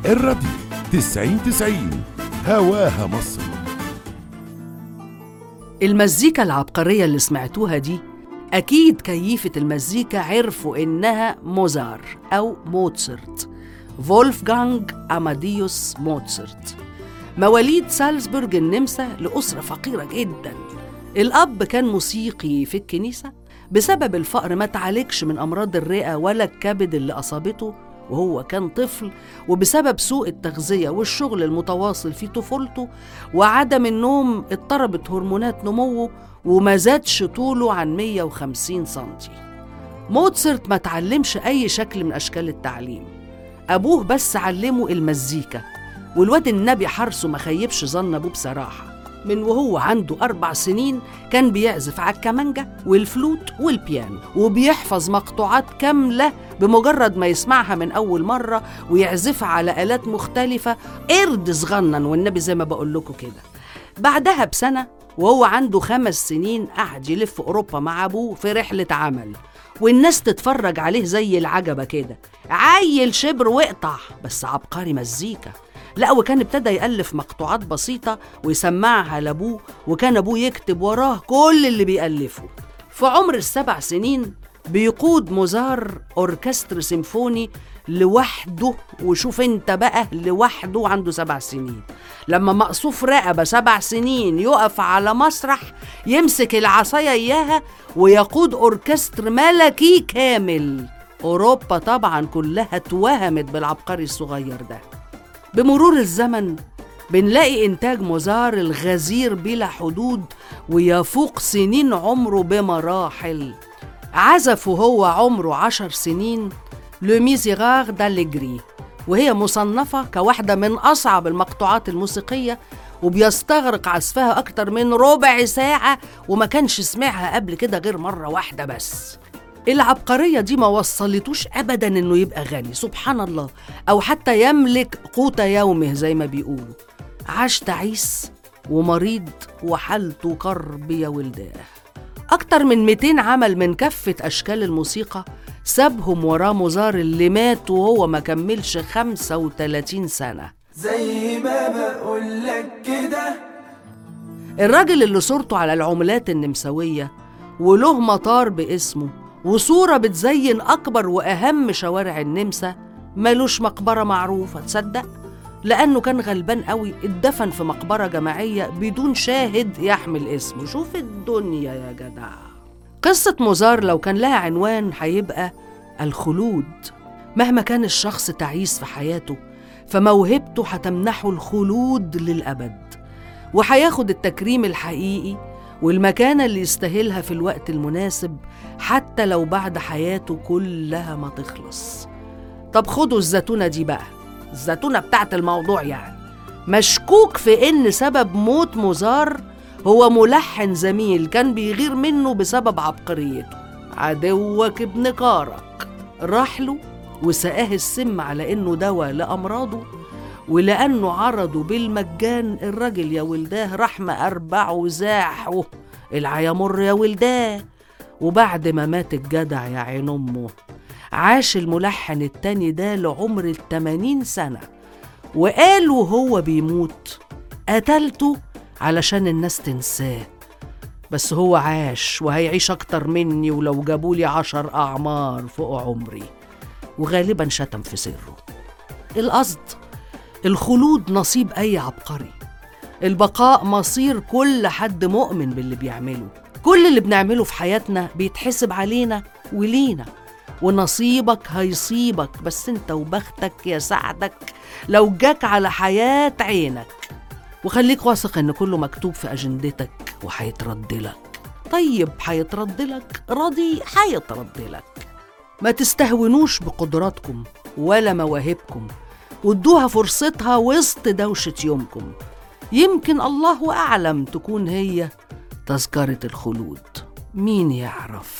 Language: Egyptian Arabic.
الراديو تسعين تسعين هواها مصر المزيكا العبقرية اللي سمعتوها دي أكيد كيفة المزيكا عرفوا إنها موزار أو موتسرت فولفغانج أماديوس موتسرت مواليد سالزبورج النمسا لأسرة فقيرة جدا الأب كان موسيقي في الكنيسة بسبب الفقر ما تعالجش من أمراض الرئة ولا الكبد اللي أصابته وهو كان طفل وبسبب سوء التغذية والشغل المتواصل في طفولته وعدم النوم اضطربت هرمونات نموه وما زادش طوله عن 150 سنتي موتسرت ما تعلمش أي شكل من أشكال التعليم أبوه بس علمه المزيكا والواد النبي حرصه ما خيبش ظن أبوه بصراحة من وهو عنده أربع سنين كان بيعزف على الكمانجة والفلوت والبيانو وبيحفظ مقطوعات كاملة بمجرد ما يسمعها من أول مرة ويعزفها على آلات مختلفة قرد صغنن والنبي زي ما بقول لكم كده بعدها بسنة وهو عنده خمس سنين قعد يلف أوروبا مع أبوه في رحلة عمل والناس تتفرج عليه زي العجبة كده عيل شبر واقطع بس عبقري مزيكا لا وكان ابتدى يألف مقطوعات بسيطة ويسمعها لأبوه وكان أبوه يكتب وراه كل اللي بيألفه في عمر السبع سنين بيقود موزار أوركستر سيمفوني لوحده وشوف انت بقى لوحده عنده سبع سنين لما مقصوف رقبة سبع سنين يقف على مسرح يمسك العصاية إياها ويقود أوركستر ملكي كامل أوروبا طبعا كلها اتوهمت بالعبقري الصغير ده بمرور الزمن بنلاقي إنتاج موزار الغزير بلا حدود ويفوق سنين عمره بمراحل عزف وهو عمره عشر سنين لو ميزيغار داليجري وهي مصنفة كواحدة من أصعب المقطوعات الموسيقية وبيستغرق عزفها أكتر من ربع ساعة وما كانش سمعها قبل كده غير مرة واحدة بس العبقرية دي ما وصلتوش أبدا إنه يبقى غني سبحان الله أو حتى يملك قوت يومه زي ما بيقولوا عاش تعيس ومريض وحالته كرب يا ولداه أكتر من 200 عمل من كافة أشكال الموسيقى سابهم وراه موزار اللي مات وهو ما كملش 35 سنة زي ما بقولك كده الراجل اللي صورته على العملات النمساوية وله مطار باسمه وصورة بتزين أكبر وأهم شوارع النمسا ملوش مقبرة معروفة تصدق؟ لأنه كان غلبان قوي اتدفن في مقبرة جماعية بدون شاهد يحمل اسمه شوف الدنيا يا جدع قصة موزار لو كان لها عنوان هيبقى الخلود مهما كان الشخص تعيس في حياته فموهبته هتمنحه الخلود للأبد وهياخد التكريم الحقيقي والمكانة اللي يستاهلها في الوقت المناسب حتى لو بعد حياته كلها ما تخلص طب خدوا الزتونة دي بقى الزتونة بتاعت الموضوع يعني مشكوك في إن سبب موت موزار هو ملحن زميل كان بيغير منه بسبب عبقريته عدوك ابن كارك راح له وسقاه السم على إنه دواء لأمراضه ولأنه عرضه بالمجان الراجل يا ولداه راح مأربعه وزاحه العيا مر يا ولداه وبعد ما مات الجدع يا عين أمه عاش الملحن التاني ده لعمر التمانين سنة وقال وهو بيموت قتلته علشان الناس تنساه بس هو عاش وهيعيش أكتر مني ولو جابولي عشر أعمار فوق عمري وغالبا شتم في سره القصد الخلود نصيب أي عبقري البقاء مصير كل حد مؤمن باللي بيعمله كل اللي بنعمله في حياتنا بيتحسب علينا ولينا ونصيبك هيصيبك بس انت وبختك يا سعدك لو جاك على حياة عينك وخليك واثق ان كله مكتوب في اجندتك وهيترد لك طيب هيترد لك راضي هيترد لك ما تستهونوش بقدراتكم ولا مواهبكم وادوها فرصتها وسط دوشة يومكم يمكن الله أعلم تكون هي تذكرة الخلود مين يعرف